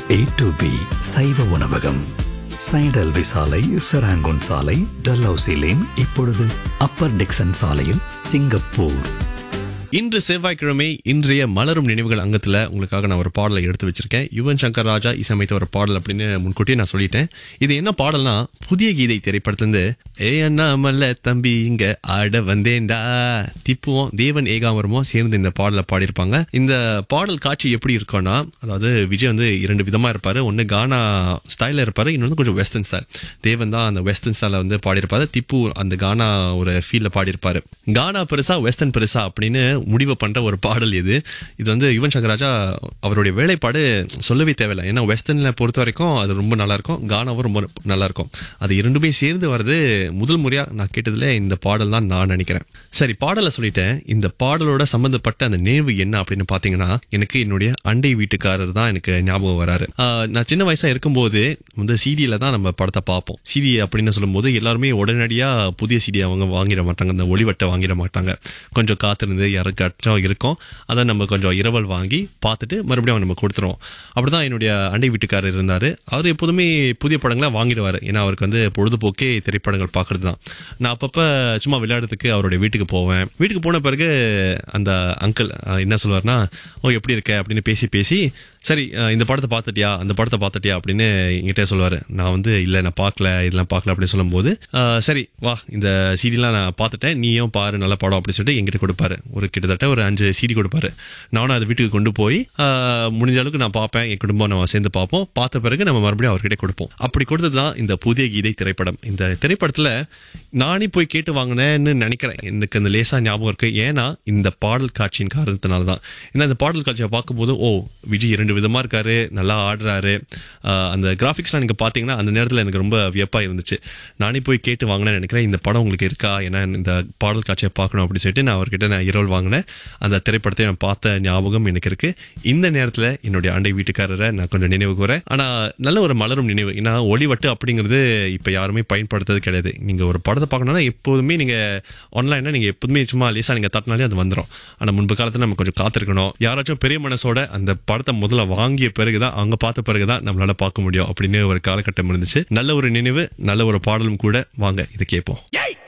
A to be சைவ உணவகம் சைடல்வி சாலை செராங்கோன் சாலை டல்ஹவுசி லேன் இப்பொழுது அப்பர் டிக்சன் சாலையில் சிங்கப்பூர் இன்று செவ்வாய்க்கிழமை இன்றைய மலரும் நினைவுகள் அங்கத்துல உங்களுக்காக நான் ஒரு பாடலை எடுத்து வச்சிருக்கேன் யுவன் சங்கர் ராஜா இசையமைத்த ஒரு பாடல் அப்படின்னு முன்கூட்டியே நான் சொல்லிட்டேன் இது என்ன பாடல்னா புதிய கீதை திரைப்படத்திலிருந்து ஏ அண்ணா மல்ல தம்பி இங்க ஆட வந்தேன்டா திப்புவோம் தேவன் ஏகாமரமும் சேர்ந்து இந்த பாடலை பாடியிருப்பாங்க இந்த பாடல் காட்சி எப்படி இருக்கும்னா அதாவது விஜய் வந்து இரண்டு விதமா இருப்பாரு ஒன்னு கானா ஸ்டைல இருப்பாரு இன்னொன்று கொஞ்சம் வெஸ்டர்ன் ஸ்டைல் தேவன் தான் அந்த வெஸ்டர்ன் ஸ்டைல வந்து பாடியிருப்பாரு திப்பு அந்த கானா ஒரு ஃபீல்ல பாடியிருப்பாரு கானா பெருசா வெஸ்டர்ன் பெருசா அப்படின்னு முடிவு பண்ற ஒரு பாடல் இது இது வந்து யுவன் சங்கர் ராஜா அவருடைய வேலைப்பாடு சொல்லவே தேவையில்லை ஏன்னா வெஸ்டர்ன்ல பொறுத்த வரைக்கும் அது ரொம்ப நல்லா இருக்கும் கானாவும் ரொம்ப நல்லா இருக்கும் அது இரண்டுமே சேர்ந்து வர்றது முதல் முறையா நான் கேட்டதுல இந்த பாடல் தான் நான் நினைக்கிறேன் சரி பாடலை சொல்லிட்டேன் இந்த பாடலோட சம்பந்தப்பட்ட அந்த நினைவு என்ன அப்படின்னு பாத்தீங்கன்னா எனக்கு என்னுடைய அண்டை வீட்டுக்காரர் தான் எனக்கு ஞாபகம் வராரு ஆஹ் நான் சின்ன வயசா இருக்கும்போது வந்து சிடியில தான் நம்ம படத்தை பார்ப்போம் சிடி அப்படின்னு சொல்லும்போது எல்லாருமே உடனடியா புதிய சிடி அவங்க வாங்கிட மாட்டாங்க அந்த ஒளிவட்டை வாங்கிட மாட்டாங்க கொஞ்சம் காத்திருந்து யாருக்காச்சும் இருக்கும் அதை நம்ம கொஞ்சம் இரவல் வாங்கி பார்த்துட்டு மறுபடியும் அவங்க நம்ம கொடுத்துருவோம் அப்படிதான் என்னுடைய அண்டை வீட்டுக்காரர் இருந்தாரு அவர் எப்போதுமே புதிய படங்களை வாங்கிடுவாரு ஏன்னா அவருக்கு வந்து பொழுதுபோக்கே திரைப்படங்கள் பார்க்கறது தான் நான் அப்பப்ப சும்மா விளையாடுறதுக்கு அவருடைய வீட்டுக்கு போவேன் வீட்டுக்கு போன பிறகு அந்த அங்கிள் என்ன சொல்லுவார்னா ஓ எப்படி இருக்க அப்படின்னு பேசி பேசி சரி அஹ் இந்த படத்தை பார்த்துட்டியா அந்த படத்தை பார்த்துட்டியா அப்படின்னு என்கிட்ட சொல்லுவாரு நான் வந்து இல்லை நான் பார்க்கல இதெல்லாம் பார்க்கல அப்படின்னு சொல்லும்போது அஹ் சரி வா இந்த சீடிலாம் நான் பார்த்துட்டேன் நீயும் பாரு நல்ல படம் அப்படின்னு சொல்லிட்டு என்கிட்ட கொடுப்பாரு ஒரு கிட்டத்தட்ட ஒரு அஞ்சு சீடி கொடுப்பாரு நானும் அதை வீட்டுக்கு கொண்டு போய் அஹ் முடிஞ்ச அளவுக்கு நான் பார்ப்பேன் என் குடும்பம் நம்ம சேர்ந்து பார்ப்போம் பார்த்த பிறகு நம்ம மறுபடியும் அவர்கிட்ட கொடுப்போம் அப்படி கொடுத்தது தான் இந்த புதிய கீதை திரைப்படம் இந்த திரைப்படத்துல நானே போய் கேட்டு வாங்கினேன்னு நினைக்கிறேன் எனக்கு அந்த லேசா ஞாபகம் இருக்கு ஏன்னா இந்த பாடல் காட்சியின் காரணத்தினால தான் ஏன்னா இந்த பாடல் காட்சியை பார்க்கும்போது ஓ விஜய் இரண்டு விதமா இருக்காரு நல்லா ஆடுறாரு ஆஹ் அந்த கிராஃபிக்ஸ்லாம் நீங்க பாத்தீங்கன்னா அந்த நேரத்தில் எனக்கு ரொம்ப வியப்பா இருந்துச்சு நானே போய் கேட்டு வாங்கினேன்னு நினைக்கிறேன் இந்த படம் உங்களுக்கு இருக்கா ஏன்னா இந்த பாடல் காட்சியை பார்க்கணும் அப்படின்னு சொல்லிட்டு நான் அவர்கிட்ட நான் இரவல் வாங்கினேன் அந்த திரைப்படத்தை நான் பார்த்த ஞாபகம் எனக்கு இருக்கு இந்த நேரத்தில் என்னுடைய அண்டை வீட்டுக்காரரை நான் கொஞ்சம் நினைவு கூறேன் ஆனா நல்ல ஒரு மலரும் நினைவு ஏன்னா ஒளிவட்டு அப்படிங்கிறது இப்ப யாருமே பயன்படுத்துறது கிடையாது நீங்க ஒரு படத்தை பார்க்கணும்னா எப்போதுமே நீங்க ஆன்லைன்ல நீங்க எப்போதுமே சும்மா லேசா நீங்க தட்டினாலே அது வந்துடும் ஆனா முன்பு காலத்துல நம்ம கொஞ்சம் காத்திருக்கணும் யாராச்சும் பெரிய மனசோட அந்த படத்தை முதல்ல வாங்கிய பிறகுதான் அவங்க பார்த்த பிறகுதான் நம்மளால பார்க்க முடியும் அப்படின்னு ஒரு காலகட்டம் இருந்துச்சு நல்ல ஒரு நினைவு நல்ல ஒரு பாடலும் கூட வாங்க இதை கேட்போம்